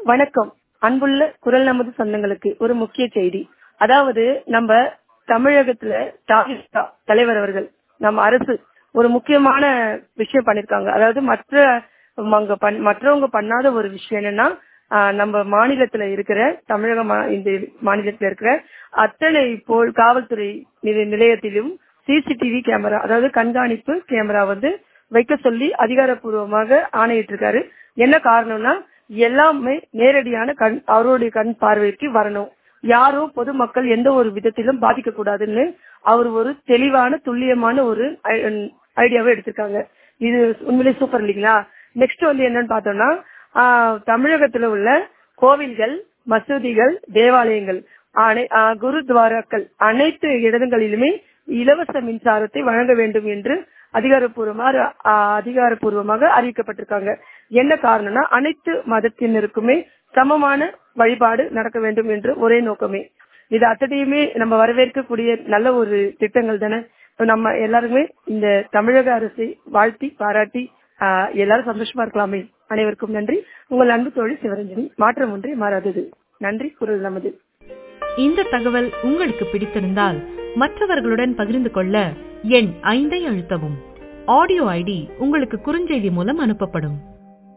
வணக்கம் அன்புள்ள குரல் நமது சொந்தங்களுக்கு ஒரு முக்கிய செய்தி அதாவது நம்ம தமிழகத்துல தாவிக தலைவர் அவர்கள் நம்ம அரசு ஒரு முக்கியமான விஷயம் பண்ணிருக்காங்க அதாவது மற்ற அங்க பண்- மற்றவங்க பண்ணாத ஒரு விஷயம் என்னன்னா ஆஹ் நம்ம மாநிலத்துல இருக்கிற தமிழக மா- இந்த மாநிலத்துல இருக்கிற அத்தனை போல் காவல்துறை நிலைய- நிலையத்திலும் சிசிடிவி கேமரா அதாவது கண்காணிப்பு கேமரா வந்து வைக்க சொல்லி அதிகாரப்பூர்வமாக ஆணையிட்டிருக்காரு என்ன காரணம்னா எல்லாமே நேரடியான கண் அவருடைய கண் பார்வைக்கு வரணும் யாரோ பொதுமக்கள் எந்த ஒரு விதத்திலும் பாதிக்க கூடாதுன்னு அவர் ஒரு தெளிவான துல்லியமான ஒரு ஐ- ஐடியாவை எடுத்திருக்காங்க இது உண்மையிலே சூப்பர் இல்லைங்களா நெக்ஸ்ட் வந்து என்னன்னு பார்த்தோம்னா ஆஹ், தமிழகத்துல உள்ள கோவில்கள் மசூதிகள் தேவாலயங்கள் அனை- ஆஹ், குருத்வாராக்கள் அனைத்து இடங்களிலுமே இலவச மின்சாரத்தை வழங்க வேண்டும் என்று அதிகாரப்பூர்வமாக ஆஹ், அதிகாரப்பூர்வமாக அறிவிக்கப்பட்டிருக்காங்க என்ன காரணம்னா அனைத்து மதத்தினருக்குமே சமமான வழிபாடு நடக்க வேண்டும் என்று ஒரே நோக்கமே இது அத்தனையுமே நம்ம வரவேற்கக்கூடிய நல்ல ஒரு திட்டங்கள் தானே நம்ம எல்லாருமே இந்த தமிழக அரசை வாழ்த்தி பாராட்டி ஆஹ், எல்லாரும் சந்தோஷமா இருக்கலாமே அனைவருக்கும் நன்றி உங்கள் அன்பு தோழி சிவரஞ்சனி மாற்றம் ஒன்றே மாறாதது நன்றி குரல் நமது இந்த தகவல் உங்களுக்கு பிடித்திருந்தால் மற்றவர்களுடன் பகிர்ந்து கொள்ள எண் ஐந்தை அழுத்தவும் ஆடியோ ஐடி உங்களுக்கு குறுஞ்செய்தி மூலம் அனுப்பப்படும்